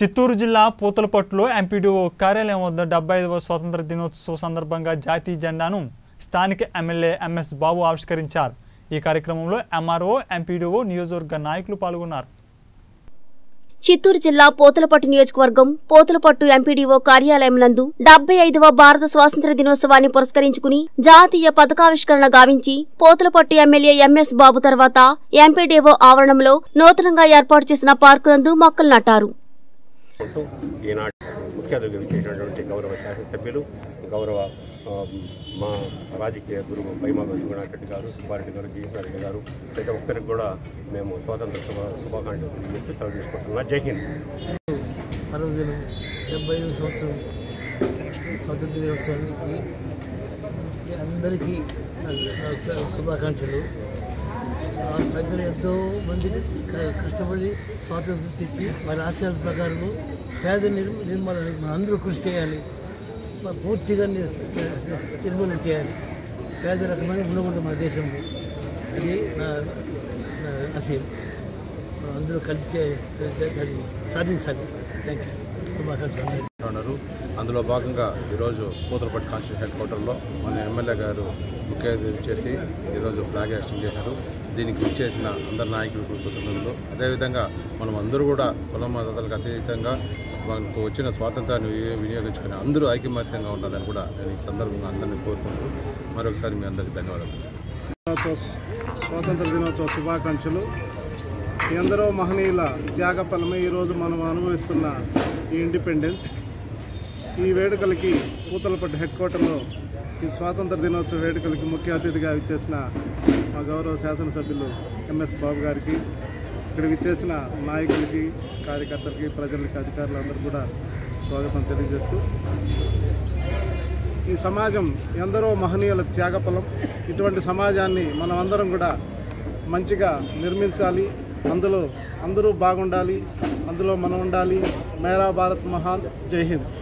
చిత్తూరు జిల్లా పూతలపట్టులో ఎంపీడీఓ కార్యాలయం వద్ద డెబ్బై ఐదవ స్వాతంత్ర దినోత్సవ సందర్భంగా జాతీయ జెండాను స్థానిక ఎమ్మెల్యే ఎంఎస్ బాబు ఆవిష్కరించారు ఈ కార్యక్రమంలో ఎంఆర్ఓ ఎంపీడీఓ నియోజకవర్గ నాయకులు పాల్గొన్నారు చిత్తూరు జిల్లా పోతలపట్టు నియోజకవర్గం పోతలపట్టు ఎంపీడీఓ కార్యాలయం నందు డెబ్బై ఐదవ భారత స్వాతంత్ర దినోత్సవాన్ని పురస్కరించుకుని జాతీయ పథకావిష్కరణ గావించి పోతలపట్టు ఎమ్మెల్యే ఎంఎస్ బాబు తర్వాత ఎంపీడీఓ ఆవరణంలో నూతనంగా ఏర్పాటు చేసిన పార్కు నందు మొక్కలు నాటారు ఉంటూ ఈనాడు ముఖ్య అతిథిగా ఇచ్చేటటువంటి గౌరవ శాసనసభ్యులు గౌరవ ఆ, మా రాజకీయ గురువు పైమా రఘునాథ్ గారు సుబ్బారెడ్డి గారు జీఎస్ఆర్ రెడ్డి గారు ప్రతి ఒక్కరికి కూడా మేము స్వాతంత్ర శుభ శుభాకాంక్షలు తెలియజేస్తూ సెలవు తీసుకుంటున్నాం జై హింద్ పర్వదినం డెబ్బై ఐదు సంవత్సరం స్వాతంత్ర దినోత్సవానికి అందరికీ నా- నా శుభాకాంక్షలు ఆ పెద్దలు ఎంతో మంది క- కష్టపడి స్వాతంత్రం తెచ్చి వారి ఆశయాల ప్రకారం పేద నిర్ నిర్మూలనకి మనం అందరూ కృషి చేయాలి మ- పూర్తిగా నిర్- నిర్మూలన చేయాలి పేద రకమైన ఉండకూడదు మన దేశంలో అది నా నా ఆశయం మనం అందరూ కలిసి చే- దాన్ని సాధించాలి థ్యాంక్ యూ శుభాకాంక్షలు ఉన్నారు అందులో భాగంగా ఈరోజు పూతలపట్టు కాన్స్టిట్యూషన్ హెడ్ క్వార్టర్లో మన ఎమ్మెల్యే గారు ముఖ్య అతిథి చేసి ఈరోజు ఫ్లాగ్ యాక్షన్ చేశారు దీనికి ఇచ్చేసిన అందరి నాయకులకు కృతజ్ఞతలు అదేవిధంగా మనం అందరూ కూడా కుల మతాలకు అతీతంగా మనకు వచ్చిన స్వాతంత్రాన్ని వినియో- వినియోగించుకుని అందరూ ఐకమత్యంగా ఉండాలని కూడా నేను ఈ సందర్భంగా అందరినీ కోరుకుంటూ మరొకసారి మీ అందరికీ ధన్యవాదాలు దినోత్సవ స్వాతంత్ర దినోత్సవ శుభాకాంక్షలు ఎందరో మహనీయుల త్యాగ ఫలమే ఈరోజు మనం అనుభవిస్తున్న ఈ ఇండిపెండెన్స్ ఈ వేడుకలకి పూతలపట్టు హెడ్ క్వార్టర్లో ఈ స్వాతంత్ర దినోత్సవ వేడుకలకి ముఖ్య అతిథిగా ఇచ్చేసిన మా గౌరవ శాసనసభ్యులు ఎంఎస్ బాబు గారికి ఇక్కడికి ఇచ్చేసిన నాయకులకి కార్యకర్తలకి ప్రజలకి అధికారులందరూ కూడా స్వాగతం తెలియజేస్తూ ఈ సమాజం ఎందరో మహనీయుల త్యాగఫలం ఇటువంటి సమాజాన్ని మనం అందరం కూడా మంచిగా నిర్మించాలి అందులో అందరూ బాగుండాలి అందులో మనం ఉండాలి మేరా భారత్ మహాన్ జై హింద్